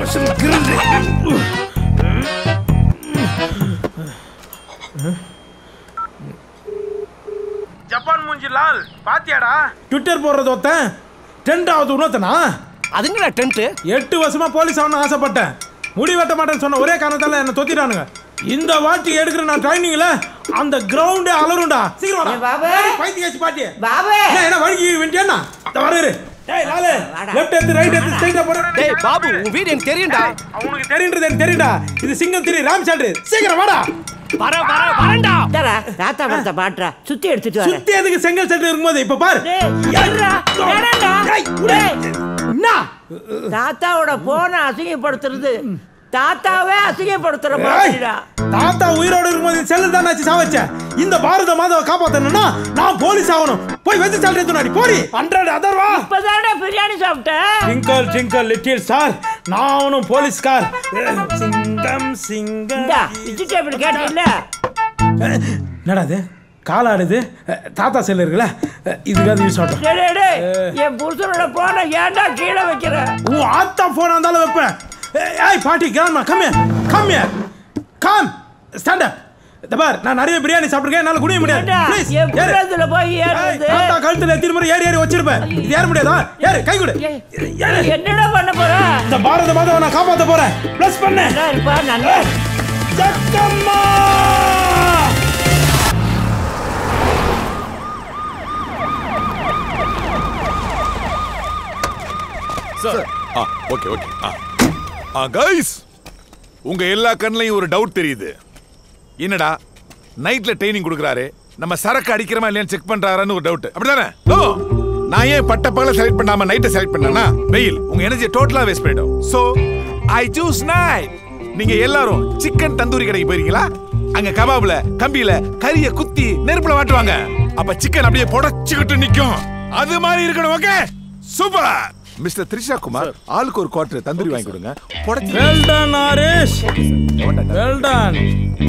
வருஷம் கிரண்டு ஜப்பான் மூஞ்சி லால் பாத்தியாடா ட்விட்டர் போடுறது ஒருத்தன் டென்ட் ஆகுது இன்னொருத்தனா அதுங்கடா டென்ட் எட்டு வருஷமா போலீஸ் ஆகணும்னு ஆசைப்பட்டேன் முடி வெட்ட மாட்டேன்னு சொன்ன ஒரே காரணத்தால என்ன தொத்திட்டானுங்க இந்த வாட்டி எடுக்கிற நான் ட்ரைனிங்ல அந்த கிரவுண்டே அலரும்டா சீக்கிரம் வாடா. ஏ பாபு. ஏய், பைத்தியக்காரச்சி பாட்டி பாபு என்ன, என்ன வழுக்கி வேண்டியாண்ணா இந்த வராரு டேய் லாலு லெஃப்ட் எடுத்து ரைட் எடுத்து ஸ்ட்ரைட்டா போற டேய் பாபு உன் வீடு எனக்கு தெரியும்டா அவனுக்கு தெரியுன்றது எனக்கு தெரியும்டா இது சிங்கம் திரி ராம் சாண்டு சீக்கிரம் வாடா வர வர வரேன்டா தரா தாத்தா படத்தை பாட்டுறா சுத்தி எடுத்துட்டு வரேன் சுத்தி எதுக்கு செங்கல் செட்டு இருக்கும்போது இப்ப பாரு டேய், இருடா, வேணாம்டா. டேய், உடே. என்ன தாத்தாவோட போனை அசிங்கப்படுத்துறது தாத்தாவே அசிங்கப்படுத்துற ஏய், மாதிரிடா தாத்தா உயிரோட இருக்கும்போது செல்லு தான் ஆச்சு சாவச்ச இந்த பாரத மாதாவை காப்பாத்தணும்னா நான் போலீஸ் ஆகணும் போய் வெச்சு சால்ரி துணாடி போடி ஹண்ட்ரட் அதர்வா இப்பதானே பிரியாணி சாப்பிட்டேன் ட்விங்கல் ட்விங்கல் லிட்டில் ஸ்டார் நான் அவனும் போலீஸ் கார் சிங்கம் சிங்கம் இந்தா விஜய் இப்படி கேட்டீங்கல்ல என்னடா இது காலாடுது அஹ், தாத்தா செல்லு இருக்குல்ல அஹ், இதுக்காவது யூஸ் ஆகும் டேய், டேய், டேய், என் புருஷனோட போனை ஏன்டா கீழே வைக்கிற உன் ஆத்தா போனா இருந்தாலும் வைப்பேன் ஏய், ஏய் பாட்டி கிராண்ட்மா கம்மியா கம்மியா கம் ஸ்டாண்ட் அப் இந்த பார் நான் நிறைய பிரியாணி சாப்பிட்டுருக்கேன் என்னால குடிய முடியாது ஏண்டா, ப்ளீஸ் என் புள்ளத்துல போய் ஏய், ஏறுறது தாத்தா கழுத்துல எத்தனை முறை ஏறி ஏறி வச்சிருப்பேன் இது ஏற முடியாதா ஏறு கை கொடு ஏய், ஏறு. என்னடா பண்ண போற இந்த பாரத மாதாவை நான் காப்பாத்த போறேன் ப்ளஸ் பண்ணு நல்லா இருப்பா நல்லா ஜக்கம்மா சார் ஆ ஓகே ஓகே ஆ ஆ கைஸ் உங்க எல்லா கண்ணையும் ஒரு டவுட் தெரியுது என்னடா நைட்ல ட்ரைனிங் கொடுக்குறாரு நம்ம சரக்கு அடிக்கிறோமா இல்லையான்னு செக் பண்றாரான்னு ஒரு டவுட் அப்படிதானே ஓ நான் ஏன் பட்ட பகல செலக்ட் பண்ணாம நைட்டை செலக்ட் பண்ணனா வெயில் உங்க எனர்ஜி டோட்டலா வேஸ்ட் பண்ணிடும் சோ ஐ சூஸ் நைட் நீங்க எல்லாரும் சிக்கன் தந்தூரி கடைக்கு போயிருக்கீங்களா அங்க கபாப்ல கம்பியில கறிய குத்தி நெருப்புல வாட்டுவாங்க அப்ப சிக்கன் அப்படியே புடச்சுக்கிட்டு நிக்கும் அது மாதிரி இருக்கணும் okay super mister Trisha Kumar ஆளுக்கு ஒரு குவார்டர் தந்தூரி வாங்கி கொடுங்க புடச்சு well done Aarish well done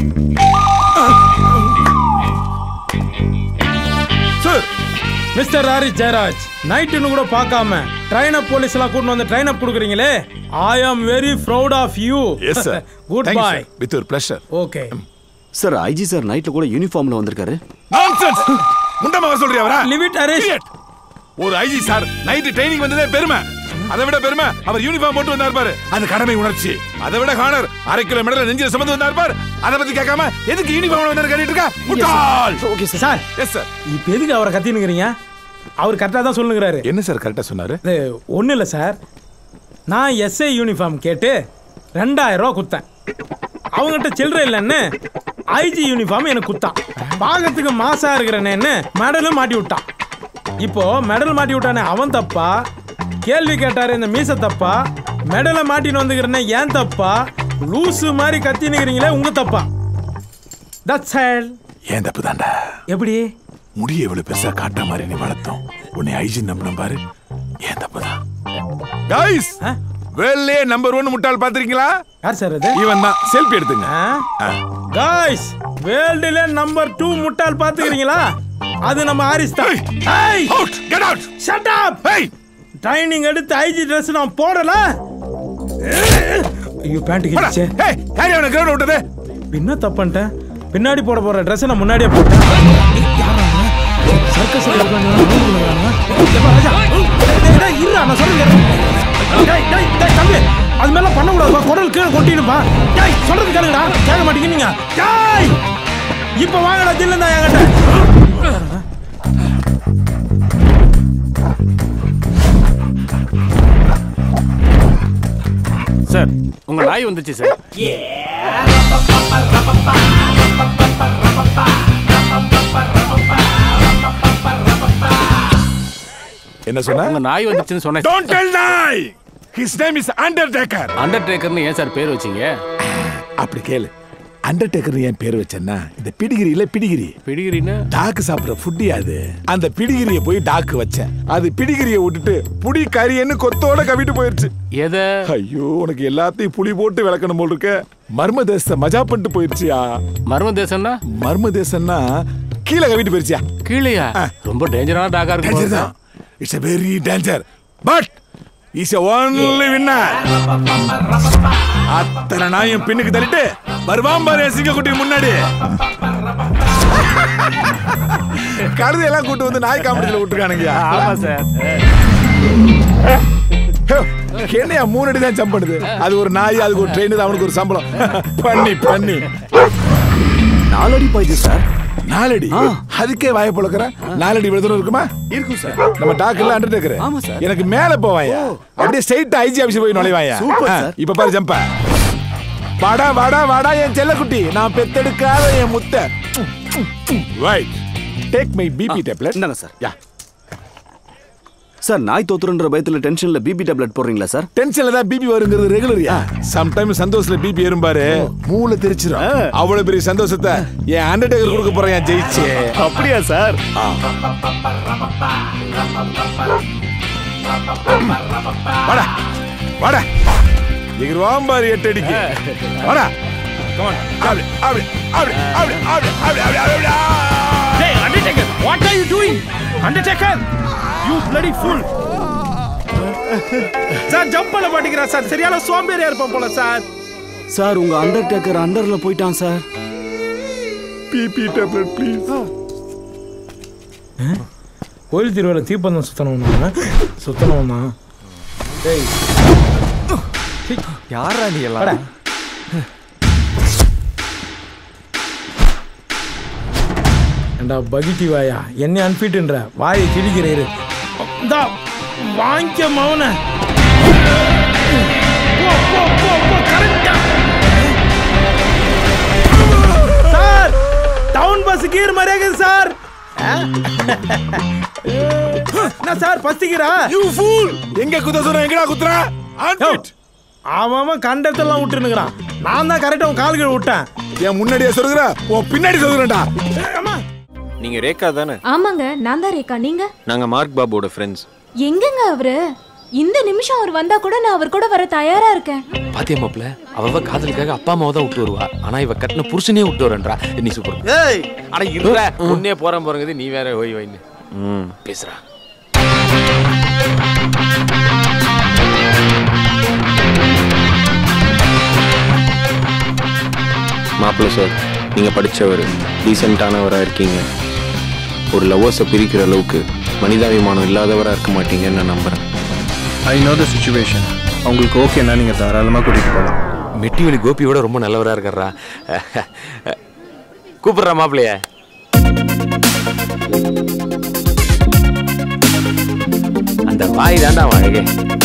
sir mister Harris Jayaraj நைட்டுன்னு கூட பார்க்காம ட்ரைன் அப் போலீஸ் எல்லாம் கூட்டு வந்து ட்ரைன் அப் கொடுக்குறீங்களே I am very proud of you yes sir good bye with ஒரு pleasure okay sir IG sir நைட்ல கூட யூனிஃபார்ம்ல வந்திருக்காரு நான்சென்ஸ் முண்டமா வர சொல்றியா அவரா லிமிட் ஹாரிஸ் Idiot. ஒரு ஐஜி சார் நைட் ட்ரைனிங் வந்ததே பெருமை அதை விட பெருமை அவர் யூனிஃபார்ம் போட்டு வந்தார் பாரு அந்த கடமை உணர்ச்சி அதை விட ஹானர் அரை கிலோ மெடல நெஞ்சில சுமந்து வந்தார் பாரு அதை பத்தி கேட்காம எதுக்கு யூனிஃபார்ம் வந்தாரு கேட்டுட்டு இருக்கா முட்டாள் ஓகே சார் எஸ் சார் இப்போ எதுக்கு அவரை கத்தினுங்கிறீங்க அவர் கரெக்டாக தான் சொல்லுங்கிறாரு என்ன சார் கரெக்டா சொன்னாரு இது ஒன்றும் இல்லை சார் நான் எஸ்ஐ யூனிஃபார்ம் கேட்டு ரெண்டாயிரம் ரூபா கொடுத்தேன் அவங்ககிட்ட சில்லறை இல்லைன்னு ஐஜி யூனிஃபார்ம் எனக்கு குத்தான் பார்க்கறதுக்கு மாசா இருக்கிறேன்னு மெடலும் மாட்டி விட்டான் இப்போ மெடல் மாட்டி விட்டானே அவன் தப்பா கேள்வி கேட்டாரு இந்த மீச தப்பா மெடலை மாட்டின்னு வந்துக்கிறேனே ஏன் தப்பா லூசு மாதிரி கத்தி நிற்கிறீங்களே உங்க தப்பா தட்ஸ் ஹெல் ஏன் தப்பு தாண்டா எப்படி முடிய எவ்வளவு பெருசா காட்டுற மாதிரி நீ வளர்த்தோம் உன்னை ஐஜி நம்பின பாரு ஏன் தப்புதான் கைஸ் ஆ? வெள்ளே நம்பர் ஒன் முட்டாள் பாத்திருக்கீங்களா யார் சார் அது இவன் தான் செல்ஃபி எடுத்துங்க ஆ. காய்ஸ் வேர்ல்டுல நம்பர் டூ முட்டாள் பாத்துக்கிறீங்களா அது நம்ம ஹாரிஸ் தான் Hey! Out! Get out! Shut up Hey! Training எடுத்து ஐஜி Dress நான் போடல ஐயோ பேண்ட் போடா. கிழிச்சே Hey! யார் அவனை கிரௌண்ட் விட்டது என்ன தப்புன்ட்டேன் பின்னாடி போட போற Dress நான் முன்னாடியே போட்டேன் சர்க்கஸ் இருடா நான் சொல்லுங்க டேய் டேய் டேய் தம்பி அது மேல பண்ண கூடாது குரல் கீழே கொட்டிடுப்பா டேய் சொல்றது கேளுங்கடா கேட்க மாட்டீங்க நீங்க டேய் இப்போ வாங்கடா தில்லு தான் என்கிட்ட சார் உங்க நாய் வந்துச்சு சார் என்ன சொன்ன உங்க நாய் வந்துச்சுன்னு சொன்னேன் டோன்ட் டெல் நாய் ஹிஸ் நேம் இஸ் அண்டர்டேக்கர் அண்டர்டேக்கர்னு ஏன் சார் பேர் வச்சீங்க அப்படி கேளு அண்டர்டேக்கர் ஏன் பேர் வச்சேன்னா இந்த பிடிகிரியில பிடிகிரி பிடிக்கிறீன்னா டாக்கு சாப்பிடுற ஃபுட்டி அது அந்த பிடிகிரிய போய் டாக்கு வச்சேன் அது பிடிகிரிய விட்டுட்டு புடி கறின்னு கொத்தோட கவிட்டு போயிருச்சு எதை ஐயோ உனக்கு எல்லாத்தையும் புளி போட்டு விளக்கணும் போல் இருக்க மர்ம தேசத்தை மஜா பண்ணிட்டு போயிருச்சியா மர்ம தேசம்னா மர்ம தேசம்னா கீழே கவிட்டு போயிருச்சியா கீழையா ரொம்ப டேஞ்சரான டாகா டேஞ்சர் இருக்கு தான் it's a very danger but is only winner அத்தனை நாயும் பின்னுக்கு தள்ளிட்டு வருவான் பாரு சிங்கக்குட்டி முன்னாடி கழுதை எல்லாம் கூட்டு வந்து நாய் காமெடியில் விட்டுருக்கானுங்க ஆமா சார் என்னையா மூணு அடி தான் ஜம்ப் பண்ணுது அது ஒரு நாய் அதுக்கு ஒரு ட்ரெயின் அவனுக்கு ஒரு சம்பளம் பண்ணி பண்ணி நாலடி போயிடுச்சு சார் நாலடி அதுக்கே வாய பொழக்கிற நாலடி இவ்வளவு தூரம் இருக்குமா இருக்கும் சார் நம்ம டாக்டர்ல அண்டர்டேக்கர் ஆமா சார். எனக்கு மேல போவாயா அப்படியே ஸ்ட்ரைட் ஐஜி ஆபீஸ் போய் நுழைவாயா சூப்பர் ஆ, சார். இப்ப பாரு ஜம்ப வாடா வாடா வாடா என் செல்லக்குட்டி நான் பெத்தெடுக்காத என் முத்த right take my BP tablet இந்தாங்க சார் யா சார் நாய் தோத்துறன்ற பயத்துல டென்ஷன்ல பிபி டேப்லெட் போடுறீங்களா சார் டென்ஷன்ல தான் பிபி வருங்கிறது ரெகுலரியா சம்டைம் சந்தோஷத்துல பிபி ஏறும் பாரு மூளை தெரிச்சிரும் அவ்வளவு பெரிய சந்தோஷத்தை என் அண்டர்டேக்கர் கொடுக்க போறேன் என் ஜெயிச்சு அப்படியா சார் வாடா வாடா எகிருவாம் பாரு எட்டு அடிக்கு வாடா அப்படி அப்படி அப்படி அப்படி அப்படி அப்படி அப்படி அப்படி Hey, Undertaker, what are you doing? Undertaker, you bloody fool. Sir jump பண்ண மாட்டேங்கிறா சார் சரியான சோம்பேறியா இருப்பான் போல சார் சார் உங்க அண்டர் டேக்கர் அண்டர்ல போயிட்டான் சார் பிபி டேப்லெட் ப்ளீஸ் கோயில் திருவிழா தீப்பந்தம் சுத்தணும்னா சுத்தணும்னா டேய் யாரா நீ எல்லாம் வாடா. ஏண்டா பகிட்டி வாயா என்ன அன்ஃபிட்ன்ற வாயை கிழிக்கிறீரு இந்தா வாங்கிக்க மவன போ, போ, போ, போ, correct ஆ. சார் டவுன் பஸ் கீர் மறையாது சார் ஆ? என்ன சார் பசிக்கிறா யூ ஃபூல் எங்க குத்த சொல்ற எங்கடா குத்துற யோ, அன்பிட் அவன் அவன் கண்டத்தெல்லாம் விட்டுனுக்குறான் நான் தான் கரெக்டாக உன் கால்கள் விட்டேன் என் முன்னாடியே சொல்லுகிற உன் பின்னாடி சொல்லுகிறேன்டா அம்மா நீங்க ரேகா தானே ஆமாங்க நான் தான் ரேகா நீங்க நாங்க மார்க் பாபுவோட ஃப்ரெண்ட்ஸ் எங்கங்க அவரு இந்த நிமிஷம் அவர் வந்தா கூட நான் அவர் கூட வர தயாரா இருக்கேன் பாத்தியா மாப்ள அவ காதலுக்காக அப்பா அம்மாவை தான் விட்டு வருவா ஆனா இவ கட்டின புருஷனே விட்டு வரன்றா நீ சூப்பர் ஏய் அட இருடா உன்னே போறேன் போறங்குது நீ வேற ஓய் வைன்னு ம் பேசுறா மாப்பிள்ள சார் நீங்க படிச்சவர் டீசென்டானவரா இருக்கீங்க ஒரு லவ்வர்ஸை பிரிக்கிற அளவுக்கு மனிதாபிமானம் இல்லாதவரா இருக்க மாட்டீங்கன்னு நான் நம்புறேன் ஐ நோ த சுச்சுவேஷன் உங்களுக்கு ஓகேன்னா நீங்கள் தாராளமாக கூட்டிகிட்டு போகலாம் மெட்டிவெளி கோபியோட ரொம்ப நல்லவரா இருக்காரா கூப்பிடுறா மாப்பிள்ளைய அந்த வாய் தாண்டா அழகே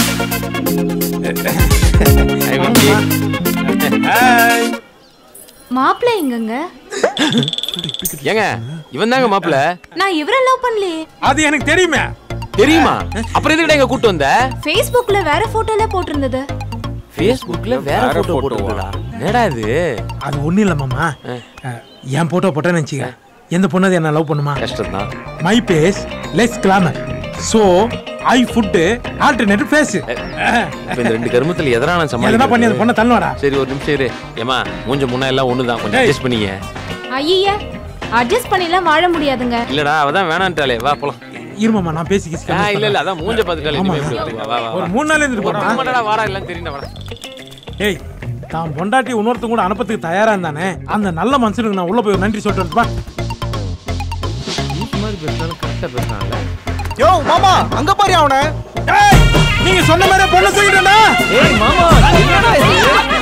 Hi, மச்சி. Hi. மாப்பிள்ள எங்கங்க ஏங்க இவன் தாங்க மாப்பிள்ள நான் இவரை லவ் பண்ணலையே அது எனக்கு தெரியுமே தெரியுமா அப்புறம் எதுக்கிட்ட எங்க கூட்டு வந்த ஃபேஸ்புக்ல வேற போட்டோல போட்டிருந்தது Facebookல வேற போட்டோ போட்டுருக்கா என்னடா இது அது ஒன்றும் இல்லை மாமா என் போட்டோ போட்டேன்னு நினச்சிக்க எந்த பொண்ணு என்ன லவ் பண்ணுமா கஷ்டம் தான் my face less glamour so I put alternative face இப்ப இந்த ரெண்டு கருமத்துல எதனா நான் எதனா பண்ணி அந்த சமாளிக்கிறேன் பொண்ணை தள்ளுவாடா சரி ஒரு நிமிஷம் இரு ஏமா மூஞ்ச முன்னா எல்லாம் ஒண்ணுதான் கொஞ்சம் ஏய். அட்ஜஸ்ட் பண்ணிக்க ஐய அட்ஜஸ்ட் பண்ணிலாம் வாழ முடியாதுங்க இல்லடா அவதான் வேணான்ட்டாளே வா போலாம் இருமாமா நான் பேசி ஆ, இல்ல இல்ல அதான் மூஞ்ச பாத்துட்டாலே ஆமா. இனிமே இப்படி வா, வா வா ஒரு வா மூணு நாள் இருந்துட்டு ஒரு போறான் ஆமாடா, வாடா எல்லாம் தெரியும் வாடா ஏய் தான் பொண்டாட்டி இன்னொருத்தங்க கூட அனுப்பத்துக்கு தயாரா இருந்தானே அந்த நல்ல மனுஷனுக்கு நான் உள்ள போய் ஒரு நன்றி சொல்லிட்டு வரட்டுமா? யோ மாமா அங்க பாரு அவனை ஏய் நீங்க சொன்ன மாதிரி பொண்ணு சொல்லிட்டா ஏய் மாமா என்னடா இது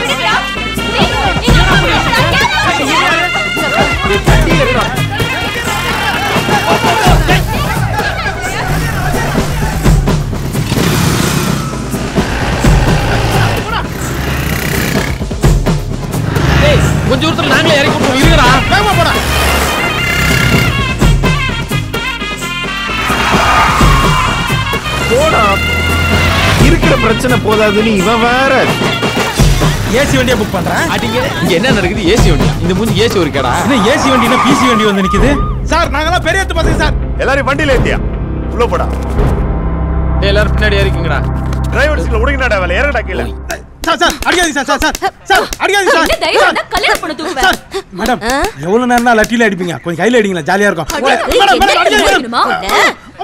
கொஞ்சம் தூரத்துல நாங்களே இறக்கி விட்டுருவோம் இருங்கடா வேகமா போடா போடா இருக்கிற பிரச்சனை போதாதுன்னு இவன் வேற ஏசி வண்டியை புக் பண்றேன் அடிங்க இங்க என்ன நடக்குது ஏசி வண்டியா இந்த மூஞ்சி ஏசி ஒரு கேடா என்ன ஏசி வண்டினா பிசி வண்டி வந்து நிக்குது சார் நாங்கெல்லாம் பெரிய இடத்து பசங்க சார் எல்லாரும் வண்டியில ஏத்தியா உள்ள போடா எல்லாரும் பின்னாடி இறக்கிங்கடா டிரைவர் சீட்ல உடங்கினாடா வேலை இறங்கடா கீழே சார் சார் அடிக்காதீங்க சார் சார் சார் சார் அடிக்காதீங்க சார் என்ன தைரியம் இருந்தா கல்யாணம் பண்ண தூக்குவேன் சார் மேடம் எவ்வளவு நேரம் தான் லட்டில அடிப்பீங்க கொஞ்சம் கையில அடிங்களா ஜாலியா இருக்கும் அட, மேடம், மேடம், என்ன அடிக்காதீங்க. வேணுமா உன்னை?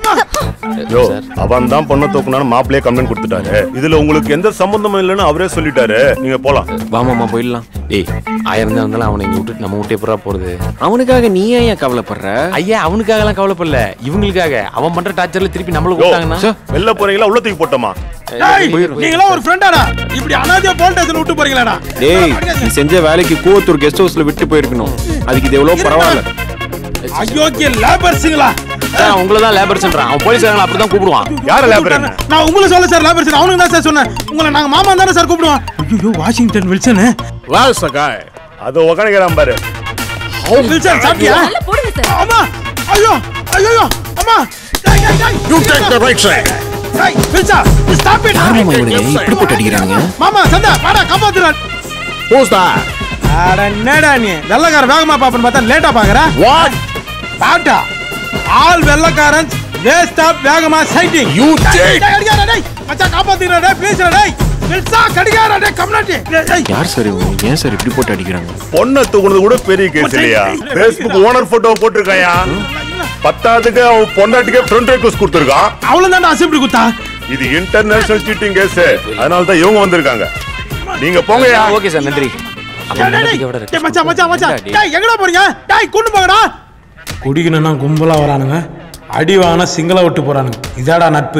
யோ அவன் தான் பொண்ணை தூக்குனான்னு மாப்பிள்ளையே கம்ப்ளைண்ட் கொடுத்துட்டாரு இதுல உங்களுக்கு எந்த சம்பந்தமும் இல்லைன்னு அவரே சொல்லிட்டாரு நீங்க போலாம் வாமாமா போயிடலாம் டேய் ஆயிரம் தான் இருந்தாலும் அவனை இங்க விட்டுட்டு நம்ம விட்டு எப்படா போறது அவனுக்காக நீ ஏன் கவலைப்படுற ஐயா அவனுக்காகலாம் கவலைப்படல இவங்களுக்காக அவன் பண்ற டார்ச்சர்ல திருப்பி நம்மள யோ, விட்டாங்கன்னா வெளில போறீங்களா உள்ள தூக்கி போட்டோமா டேய் நீங்களாம் ஒரு ஃப்ரெண்டாடா இப்படி அனாதையா போல் ஸ்டேஷன் விட்டு போறீங்களாடா டேய் நீ செஞ்ச வேலைக்கு கூவத்தூர் கெஸ்ட் ஹவுஸ்ல விட்டு போயிருக்கணும் அதுக்கு இது எவ்வளவு பரவாயில்ல அயோக்கிய லேபர்ஸுங்களா சார் உங்களை தான் லேபர்ஸ்ன்றான் அவன் போலீஸ்காரங்க அப்படிதான் கூப்பிடுவான் யார லேபர் நான் உங்களை சொல்ல சார் லேபர்ஸ் அவனுக்கு தான் சார் சொன்னேன் உங்களை நாங்க மாமா தானே சார் கூப்பிடுவோம் ஐயோ வாஷிங்டன் வில்சன் வால் சகாய் அது உக்காந்துக்கிறான் பாரு வில்சன் சாப்பிட்டியா நல்லா போடுங்க சார் அம்மா ஐயோ ஐயோ அம்மா டேய், டேய், டேய். You take the right side டேய், வில்சா ஸ்டாப் இட் யார் மாமா இவனுங்க இப்படி போட்டு அடிக்கிறாங்க மாமா சந்தா வாடா காப்பாத்துறா ஹூஸ் தட் அட என்னடா நீ வெள்ளக்காரன் வேகமா பாப்பன்னு பார்த்தா லேட்டா பாக்குற வாட் பாட்டா ஆல் வெள்ளக்காரன் வேஸ்ட் ஆப் வேகமா சைட்டிங் யூ டேக் கடிகாரா டேய் மச்சான் காப்பாத்துறா டேய் ப்ளீஸ் டேய் வில்சா கடிகாரா டேய் கம்னாட்டி டேய் யார் சார் இவங்க ஏன் சார் இப்படி போட்டு அடிக்கிறாங்க பொண்ணை தூக்குனது கூட பெரிய கேஸ் இல்லையா பேஸ்புக் ஓனர் போட்டோ போட்டிருக்காயா பத்தாவதுக்கு அவன் பொண்டாட்டிக்கே ஃப்ரெண்ட் ரெக்வஸ்ட் கொடுத்துருக்கான் அவ்வளவு தான் அசெம்பிளி குத்தா இது இன்டர்நேஷனல் சீட்டிங் கேஸ் அதனால தான் இவங்க வந்திருக்காங்க நீங்க போங்கயா ஓகே சார் நன்றி அவன் டேய், டேய், நினைக்க விட டேய், மச்சான் மச்சான் மச்சான் டேய். டேய் எங்கடா போறீங்க டேய் கொண்டு போங்கடா குடிக்கணும்னா கும்பலா வரானுங்க அடி வாங்கினா சிங்களா விட்டு போறானுங்க இதாடா நட்பு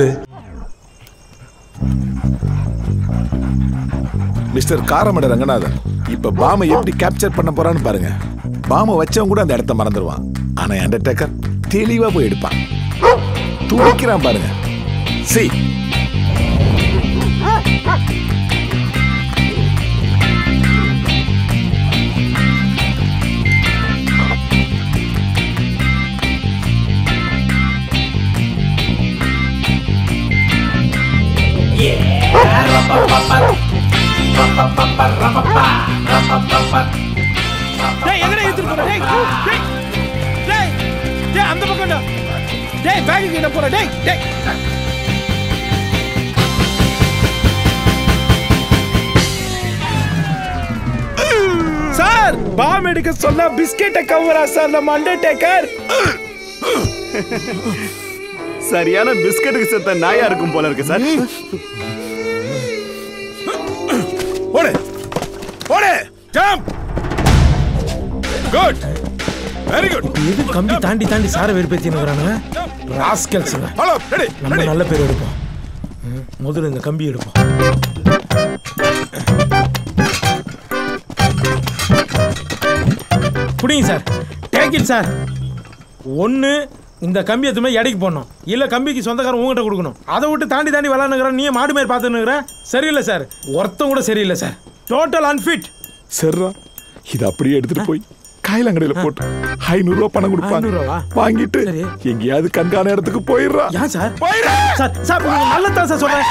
மிஸ்டர் காரமட ரங்கநாதன் இப்ப பாம எப்படி கேப்சர் பண்ண போறான்னு பாருங்க பாம வச்சவன் கூட அந்த இடத்த மறந்துடுவான் ஆனா அண்டர்டேக்கர் தெளிவா போய் எடுப்பான் துடிக்கிறான் பாருங்க சி டேய் எங்கடா எடுத்துட்டு போற டேய் டேய் டேய் டேய் அந்த பக்கம் டா. டேய் பேக் கிட்ட போற டேய் டேய் சார் பாம் எடுக்க சொன்னா பிஸ்கெட்டை கவரா சார் நம்ம அண்டர்டேக்கர் சரியான பிஸ்கட்டுக்கு செத்த நாயா இருக்கும் போல இருக்கு சார் ஓடு ஓடு ஜம்ப் குட் வெரி குட் எது கம்பி தாண்டி தாண்டி சார வெறுப்பேத்தினுக்குறானுங்க ராஸ்கல்ஸுங்க ஹலோ ரெடி நம்ம நல்ல பேர் எடுப்போம் ம், முதல்ல இந்த கம்பி எடுப்போம் புடிங்க சார் டேக் இட் சார் ஒன்று இந்த கம்பி எத்துமே எடைக்கு போடணும் இல்லை கம்பிக்கு சொந்தக்காரன் உங்ககிட்ட கொடுக்கணும் அதை விட்டு தாண்டி தாண்டி விளாண்டுக்கிறேன் நீ மாடு மாதிரி பார்த்துன்னுக்குற சரியில்லை சார் ஒருத்தன் கூட சரியில்லை சார் டோட்டல் அன்ஃபிட் சரிடா இது அப்படியே எடுத்துட்டு போய் காயிலங்கடையில போட்டு ஐநூறு ரூபாய் பணம் கொடுப்பாங்க 500 ரூபாவா? வாங்கிட்டு சரி. எங்கேயாவது கண்காண இடத்துக்கு போயிடுறா ஏன் சார் போயிடு சார் சார் உங்களுக்கு நல்லதான் சார் சொல்றேன்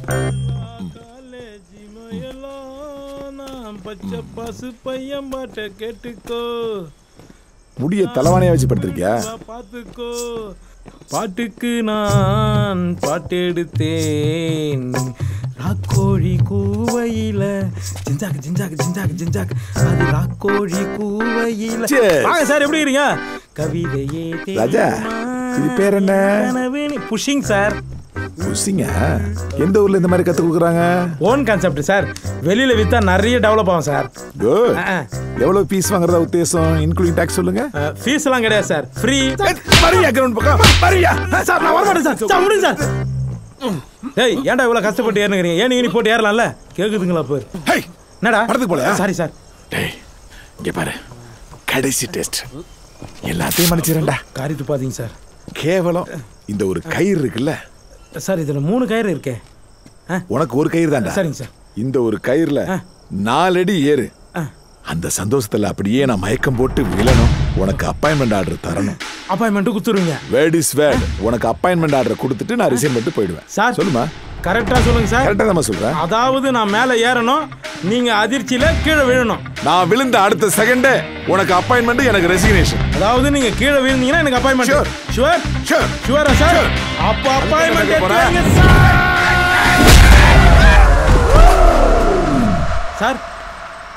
பச்சை பசு பையன் பாட்ட கேட்டுக்கோ முடிய தலைவானையா வச்சு படுத்திருக்கியா பார்த்துக்கோ பாட்டுக்கு நான் பாட்டெடுத்தேன் ராக்கோழி கூவையில ஜிஞ்சாக்கு ஜிஞ்சாக்கு ஜிஞ்சாக்கு ஜிஞ்சாக்கு அது ராக்கோழி கூவையில Cheers. வாங்க சார் எப்படி இருக்கீங்க கவிதையே ராஜா, இது பேர் என்ன? புஷிங் சார் புசிங்க எந்த ஊர்ல இந்த மாதிரி கத்து கொடுக்குறாங்க ஓன் கான்செப்ட் சார் வெளியில வித்தா நிறைய டெவலப் ஆகும் சார் குட் ஆ. எவ்வளவு பீஸ் வாங்குறதா உத்தேசம் இன்க்ளூடிங் டாக்ஸ் சொல்லுங்க ஃபீஸ் எல்லாம் கிடையாது சார் ஃப்ரீ மரியா கிரவுண்ட் பக்கம் மரியா சார் நான் வரமாட்டேன் சார் சார் முடியும் சார் டேய் ஏன்டா இவ்வளவு கஷ்டப்பட்டு ஏறுனுங்கிறீங்க ஏன் நீ போட்டு ஏறலாம்ல கேக்குதுங்களா பேர் ஹே என்னடா படத்துக்கு போலையா? சாரி சார் டேய் இங்க பாரு கடைசி டெஸ்ட் எல்லாத்தையும் மன்னிச்சிரேன்டா காரி துப்பாதீங்க சார் கேவலம் இந்த ஒரு கயிறு இருக்குல்ல சார் இதுல மூணு கயிறு இருக்கே உனக்கு ஒரு கயிறு தான்டா சரிங்க சார் இந்த ஒரு கயிறுல நாலடி ஏறு ஆ. அந்த சந்தோஷத்துல அப்படியே நான் மயக்கம் போட்டு விழணும் உனக்கு அப்பாயின்மெண்ட் ஆர்டர் தரணும் அப்பாயின்மெண்ட் குத்துருவீங்க வேர்ட் இஸ் வேர்ட் உனக்கு அப்பாயின்மெண்ட் ஆர்டர் கொடுத்துட்டு நான் ரிசைன் பண்ணிட்டு போயிடுவேன் சார் சொல்லுமா கரெக்டா சொல்லுங்க சார் கரெக்டா தான் சொல்றேன் அதாவது நான் மேல ஏறணும் நீங்க அதிர்ச்சியில கீழே விழணும் நான் விழுந்த அடுத்த செகண்டே உனக்கு அப்பாயின்மெண்ட் எனக்கு ரெசிக்னேஷன் அதாவது நீங்க கீழே விழுந்தீங்கன்னா எனக்கு அப்பாயின்மெண்ட் Sure. ஷுவர் ஷூர் ஷுவரா சார் Sure. அப்ப அப்பாயின்மெண்ட் நடக்க போறா? எடுத்துங்க சார் சார்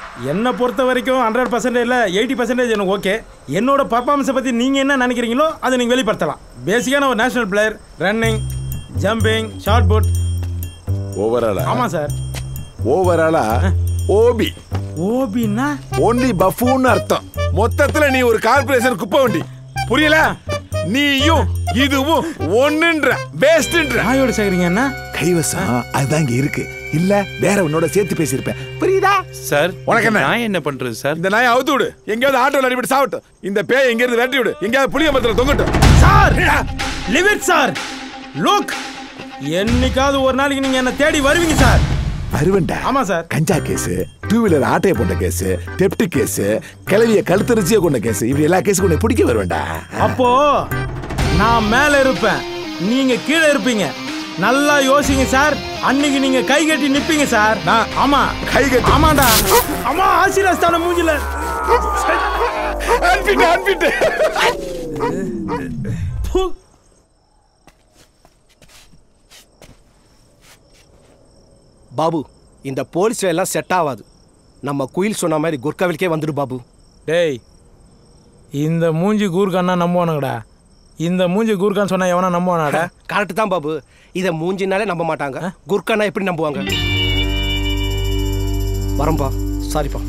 என்னை பொறுத்த வரைக்கும் ஹண்ட்ரட் பர்சன்டேஜில் எயிட்டி பர்சன்டேஜ் எனக்கு ஓகே என்னோட பர்ஃபார்மன்ஸை பற்றி நீங்கள் என்ன நினைக்கிறீங்களோ அதை நீங்கள் வெளிப்படுத்தலாம் பேசிக்கான ஒரு national player running jumping shot put ஓவராலா ஆமாம் சார் ஓவராலா ஓபி ஓபின்னா ஒன்லி பஃபூன்னு அர்த்தம் மொத்தத்துல நீ ஒரு கார்பரேஷன் குப்பை வண்டி புரியல நீயும் இதுவும் ஒண்ணுன்ற பெஸ்ட்ன்ற நாயோட சேர்க்குறீங்க என்ன கைவசம் அதுதான் இங்க இருக்கு இல்ல வேற உன்னோட சேர்த்து பேசியிருப்பேன் புரியுதா சார் உனக்கு என்ன நான் என்ன பண்றது சார் இந்த நாயை அவுத்து விடு எங்கேயாவது ஆட்டோல அடிபட்டு சாவட்டும் இந்த பேய் எங்க இருந்து விரட்டி விடு எங்கேயாவது புளிய மரத்துல தொங்கட்டும் sir leave it sir look என்னைக்காவது ஒரு நாளைக்கு நீங்கள் என்ன தேடி வருவீங்க சார் வருவன்டா ஆமா சார் கஞ்சா கேஸ் டூ வீலர் ஆட்டைய போட்ட கேஸ் தெப்ட் கேஸ் கிளவிய கழுத்தரிச்சிய கொண்ட கேஸ் இப்படி எல்லா கேஸும் உன்னை பிடிக்க வருவேன்டா அப்போ நான் மேல இருப்பேன் நீங்க கீழே இருப்பீங்க நல்லா யோசிங்க சார் அன்னைக்கு நீங்க கை கட்டி நிப்பீங்க சார் நான் ஆமா கை கட்டி ஆமாடா ஆமா ஆசீர்வாஸ்தான மூஞ்சில அன்பிட்டு அன்பிட்டு பு. பாபு இந்த போலீஸ் எல்லாம் செட் ஆகாது நம்ம குயில் சொன்ன மாதிரி குர்காவிலுக்கே வந்துடு பாபு டேய் இந்த மூஞ்சி கூர்க்கான்னா நம்புவானுங்கடா இந்த மூஞ்சி கூர்க்கான்னு சொன்னா எவனா நம்புவானாடா கரெக்ட் தான் பாபு இதை மூஞ்சினாலே நம்ப மாட்டாங்க குர்கானா எப்படி நம்புவாங்க வரம்பா சாரிப்பா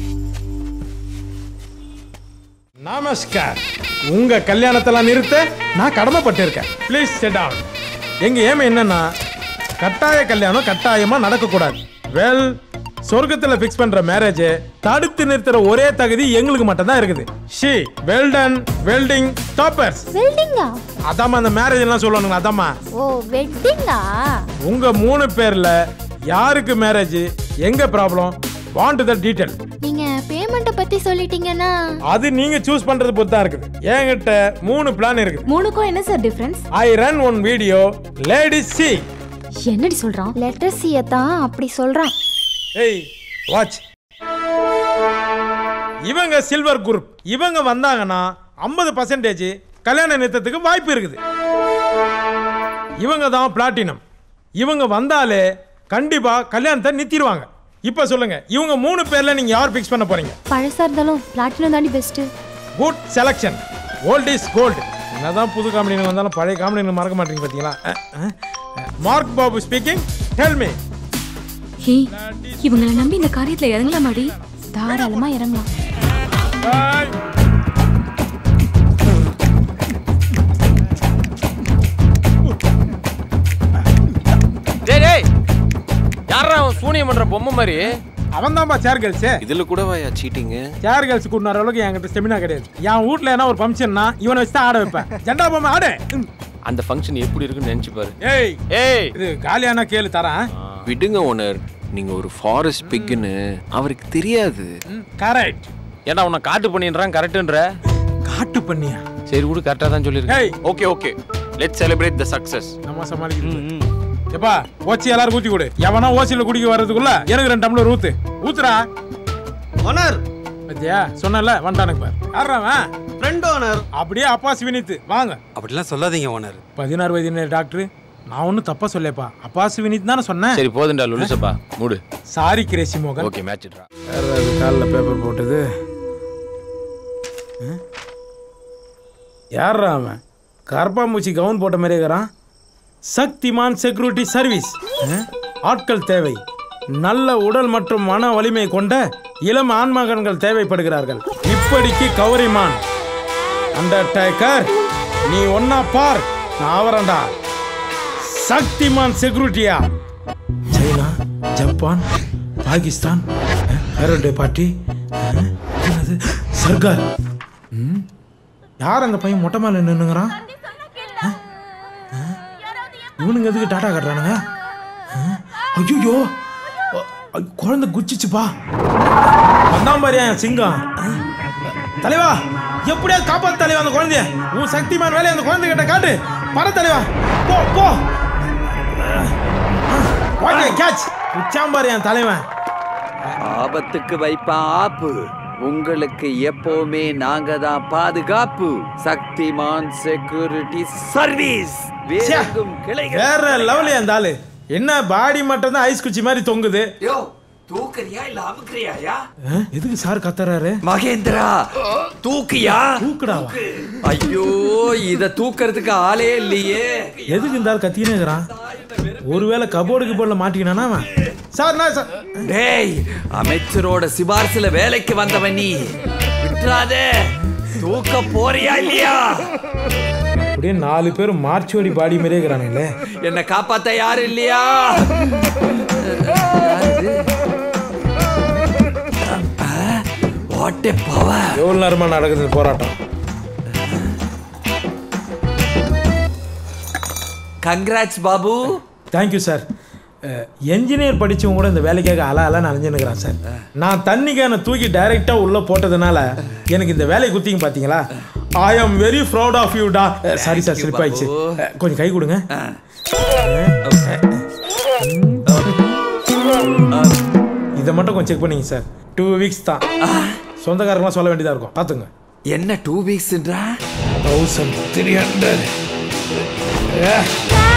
நமஸ்கார் உங்க கல்யாணத்தெல்லாம் நிறுத்த நான் கடமைப்பட்டிருக்கேன் ப்ளீஸ் செட் டவுன் எங்க ஏம் என்னன்னா கட்டாய கல்யாணம் கட்டாயமா நடக்கக்கூடாது வெல் சொர்க்கத்துல ஃபிக்ஸ் பண்ற மேரேஜ் தடுத்து நிறுத்துற ஒரே தகுதி எங்களுக்கு மட்டும் தான் இருக்குது ஷி வெல்டன் வெல்டிங் டாப்பர்ஸ் வெல்டிங்கா அதாம்மா அந்த மேரேஜ் எல்லாம் சொல்லணுங்க அதாம்மா ஓ வெட்டிங்கா உங்க மூணு பேர்ல யாருக்கு மேரேஜ் எங்க ப்ராப்ளம் வாண்ட் த டீடைல் நீங்க பேமெண்ட்டை பத்தி சொல்லிட்டீங்கன்னா அது நீங்க சூஸ் பண்றது பொறுத்து தான் இருக்குது என்கிட்ட மூணு பிளான் இருக்குது மூணுக்கும் என்ன sir difference I run one video ladies சி என்னடி சொல்றான் லெட்டர் சிய தான் அப்படி சொல்றான் ஏய் வாட்ச் இவங்க சில்வர் குரூப் இவங்க வந்தாங்கன்னா ஐம்பது பர்சன்டேஜ் கல்யாண நிறுத்தத்துக்கு வாய்ப்பு இருக்குது இவங்க தான் பிளாட்டினம் இவங்க வந்தாலே கண்டிப்பா கல்யாணத்தை நிறுத்திடுவாங்க இப்போ சொல்லுங்க இவங்க மூணு பேர்ல நீங்க யார் ஃபிக்ஸ் பண்ண போறீங்க பழசா இருந்தாலும் பிளாட்டினம் தாண்டி best good selection old is gold என்னதான் புது காமெடி வந்தாலும் பழைய காமெடி மறக்க மாட்டீங்க பார்த்தீங்களா Mark Babu speaking tell me hey இவங்களை நம்பி இந்த காரியத்துல இறங்கலாமாடி தாராளமா இறங்கலாம் டேய் டேய் யாரா அவன் சூனியம் பண்ற பொம்மை மாதிரி அவன் தான்ப்பா சேர் கேர்ள்ஸ் இதுல கூடவாயா சீட்டிங்கு சேர் கேர்ள்ஸ் கூட்டின அளவுக்கு என்கிட்ட ஸ்டெமினா கிடையாது என் வீட்ல என்ன ஒரு ஃபங்க்ஷன்னா இவனை வச்சு தான் ஆட வைப்பேன் ஜெண்டா பொம்மை ஆடு ம். அந்த ஃபங்க்ஷன் எப்படி இருக்குன்னு நினைச்சு பாரு ஏய் ஏய் இது காலியான கேளு தரேன் விடுங்க ஓனர் நீங்க ஒரு ஃபாரஸ்ட் பிக்குன்னு அவருக்கு தெரியாது கரெக்ட் ஏன்டா உன்னை காட்டு பண்ணிடுறான் கரெக்டுன்ற காட்டு பண்ணியா சரி விடு கரெக்டாக தான் ஏய். சொல்லியிருக்கேன் okay okay let celebrate the success நம்ம சமாளிக்கிறது எப்பா ஓச்சி எல்லாரும் ஊத்தி கொடு எவனா ஓசியில குடிக்க வர்றதுக்குள்ள எனக்கு ரெண்டு டம்ளர் ஊத்து ஊத்துறா ஓனர் பத்தியா சொன்னல வந்தானுக்கு பாரு யாராவன் ஃப்ரெண்ட் ஓனர் அப்படியே அப்பா வினித் வாங்க அப்படிலாம் சொல்லாதீங்க ஓனர் பதினாறு வயது டாக்டர் நான் ஒன்றும் தப்பா சொல்லேப்பா அப்பா வினித் தானே சொன்னேன் சரி போதுண்டா லுலுசப்பா மூடு சாரி கிரேசி மோகன் ஓகே மேட்ச் ட்ரா யாராவது காலில் பேப்பர் போட்டது யாரா அவன் கரப்பாம்பூச்சி கவுன் போட்ட மாதிரி இருக்கிறான் சக்திமான் செக்யூரிட்டி சர்வீஸ் ஆட்கள் தேவை நல்ல உடல் மற்றும் மன வலிமை கொண்ட இளம் ஆண்மகன்கள் தேவைப்படுகிறார்கள் இப்படிக்கு கௌரிமான் அண்டர்டேக்கர் நீ ஒன்னா பார் நான் ஆவரண்டா சக்திமான் செக்யூரிட்டியா சைனா ஜப்பான் பாகிஸ்தான் பேரண்டே பார்ட்டி என்னது சர்கார் ம்? யார் அந்த பையன் மொட்டை மேல நின்னுங்கிறான் அஹ்? அஹ்? இவனுங்க எதுக்கு டாட்டா காட்டுறானுங்க ஐயோ குழந்தை குச்சிச்சுப்பா வந்தான் பாரியா என் சிங்கம் அஹ்? தலைவா எப்படியா காப்பாத்து தலைவா அந்த குழந்தைய உன் சக்திமான் வேலையை அந்த குழந்தை கிட்ட காட்டு பர தலைவா போ போ ஓகே கேட்ச் உச்சாம்பாரு என் தலைவன் ஆபத்துக்கு வைப்பான் ஆப்பு உங்களுக்கு எப்பவுமே நாங்க தான் பாதுகாப்பு சக்திமான் செக்யூரிட்டி சர்வீஸ் வேறெங்கும் கிளைகள் வேற லெவலு அந்த ஆளு என்ன பாடி மட்டும் தான் ஐஸ் குச்சி மாதிரி தொங்குது தூக்குறியா இல்ல அமுக்குறியாயா ஆ, எதுக்கு சார் கத்துறாரு மகேந்திரா தூக்கியா தூக்குடாவா ஐயோ இத தூக்கறதுக்கு ஆளே இல்லையே எதுக்கு இந்த ஆள் கத்தினே இருக்கிறான் ஒருவேளை கபோர்டுக்கு போர்டில் மாட்டிக்கினானா அவன் சார் நான் சார் டேய் அமைச்சரோட சிபாரிசுல வேலைக்கு வந்தவன் நீ விட்டுறாதே தூக்க போறியா இல்லையா அப்படியே நாலு பேர் மார்ச்சுவடி பாடி மாதிரியே இருக்கிறானுங்களே என்ன காப்பாத்த யாரும் இல்லையா வாட் பவர் எவ்வளோ நேரமா நடக்குது இந்த போராட்டம் congrats Babu thank you sir engineer படிச்சவங்க கூட இந்த வேலைக்காக அல அலன்னு அலைஞ்சுன்னுக்குறான் சார் நான் தண்ணி கேனை தூக்கி டைரெக்டாக உள்ளே போட்டதுனால எனக்கு இந்த வேலையை குத்திங்க பார்த்தீங்களா I am very proud of you டா சாரி சார் ஸ்லிப் ஆயிடுச்சு அஹ், கொஞ்சம் கை கொடுங்க இதை மட்டும் கொஞ்சம் செக் பண்ணிங்க சார் டூ வீக்ஸ் தான் சொந்தக்காரங்களாம் சொல்ல வேண்டியதாக இருக்கும் பார்த்துங்க என்ன டூ வீக்ஸ்ன்றா தௌசண்ட் த்ரீ ஹண்ட்ரட் Dad!